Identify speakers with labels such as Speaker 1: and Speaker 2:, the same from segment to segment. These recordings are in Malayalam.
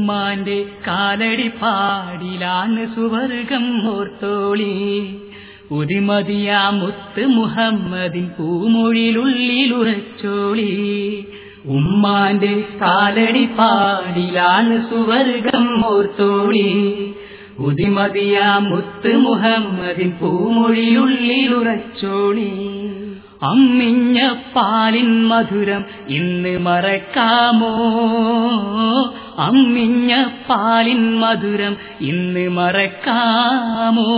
Speaker 1: ഉമ്മാന്റെ കാലടി പാടിലാണ് സുവർഗം ഓർത്തോളി ഉതിമതിയാ മുത്ത് മുഹമ്മദിൻ പൂമൊഴിയിലുള്ളിലുറച്ചോളി ഉമ്മാന്റെ കാലടി പാടിലാണ് സുവർഗം ഓർത്തോളി ഉതിമതിയാ മുത്ത് മുഹമ്മദിൻ പൂമൊഴിയുള്ളിലുറച്ചോളി അമ്മിഞ്ഞ പാലിൻ മധുരം ഇന്ന് മറക്കാമോ അമ്മിഞ്ഞ പാലിൻ മധുരം ഇന്ന് മറക്കാമോ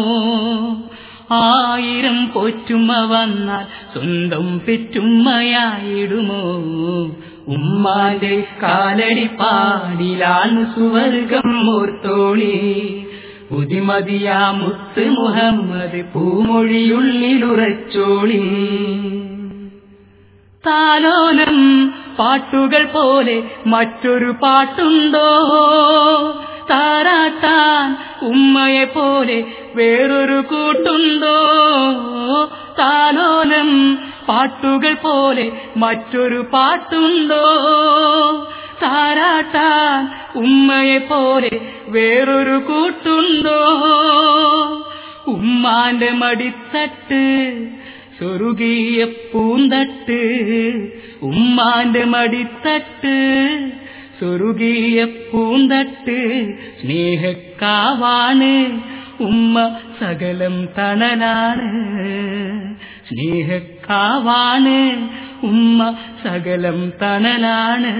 Speaker 1: ആയിരം പോറ്റുമ്മ വന്നാൽ സ്വന്തം പെറ്റുമ്മയായിടുമോ ഉമ്മാന്റെ കാലടി പാടിലാണ് സുവർഗം ഓർത്തോളി പുതിമതിയാ മുത്ത് മുഹമ്മദ് പൂമൊഴിയുള്ളിലുറച്ചോളി താലോലം പാട്ടുകൾ പോലെ മറ്റൊരു പാട്ടുണ്ടോ താരാട്ടാൻ ഉമ്മയെ പോലെ വേറൊരു കൂട്ടുണ്ടോ താലോലം പാട്ടുകൾ പോലെ മറ്റൊരു പാട്ടുണ്ടോ താരാട്ടാൻ ഉമ്മയെ പോലെ വേറൊരു കൂട്ടുണ്ടോ ഉമ്മാന്റെ മടിത്തട്ട് സ്വർഗീയ പൂന്തട്ട് ഉമ്മാന്റെ മടിത്തട്ട് സ്വർഗീയ പൂന്തട്ട് സ്നേഹക്കാവാണ് ഉമ്മ സകലം തണലാണ് സ്നേഹക്കാവാണ് ഉമ്മ സകലം തണലാണ്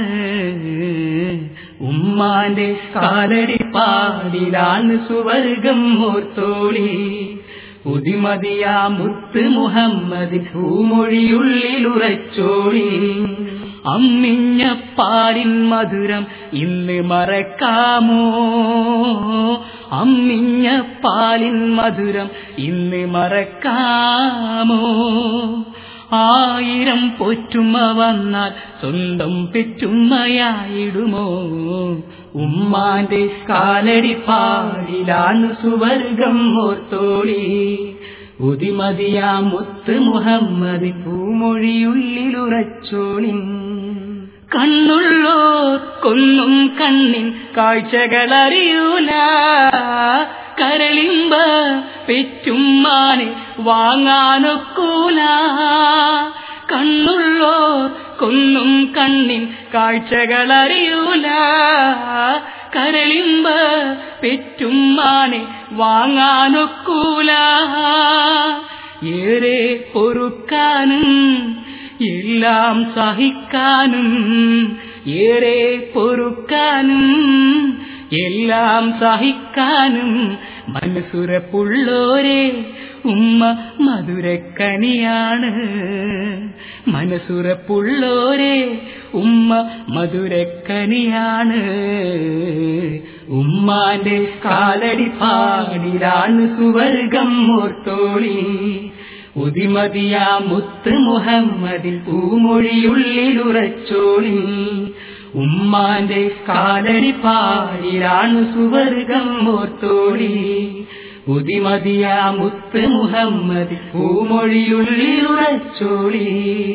Speaker 1: ഉമ്മാന്റെ കാലടി പാടിലാണ് സുവർഗം ഓർത്തോളി പുതിമതിയാ മുത്ത് മുഹമ്മദ് ഭൂമൊഴിയുള്ളിലുറച്ചോളി അമ്മിഞ്ഞ പാലിൻ മധുരം ഇന്ന് മറക്കാമോ അമ്മിഞ്ഞ പാലിൻ മധുരം ഇന്ന് മറക്കാമോ ആയിരം പൊറ്റുമ്മ വന്നാൽ സ്വന്തം പെറ്റുമ്മയായിടുമോ ഉമ്മാന്റെ കാലടി പാടിലാണ് സുവർഗം ഓർത്തോളി ഉതിമതിയാ മുത്ത് മുഹമ്മദ് പൂമൊഴിയുള്ളിലുറച്ചോളി കണ്ണുള്ളോർ കൊന്നും കണ്ണിൻ കാഴ്ചകളറിയൂല കരളിമ്പ പെറ്റുമ്മാനെ വാങ്ങാനൊക്കൂല കണ്ണുള്ളോർ കൊന്നും കണ്ണിൻ കാഴ്ചകളറിയൂല കരളിമ്പ പെറ്റുമ്മാനെ വാങ്ങാനൊക്കൂല ഏറെ പൊറുക്കാനും എല്ലാം സഹിക്കാനും ഏറെ പൊറുക്കാനും എല്ലാം സഹിക്കാനും മനസ്സുറപ്പുള്ളോരെ ഉമ്മ മധുരക്കനിയാണ് മനസ്സുറപ്പുള്ളോരെ ഉമ്മ മധുരക്കനിയാണ് ഉമ്മാന്റെ കാലടി പാടിലാണ് സുവർഗം ഓർത്തോളി ഉതിമതിയാ മുത്ത് മുഹമ്മദിൽ പൂമൊഴിയുള്ളിലുറച്ചോളി ഉമ്മാന്റെ കാലടി പാടിലാണ് സുവർഗം ഓർത്തോളി ഉതിമതിയാ മുത്ത് മുഹമ്മദ് പൂമൊഴിയുള്ളിലുറച്ചോളി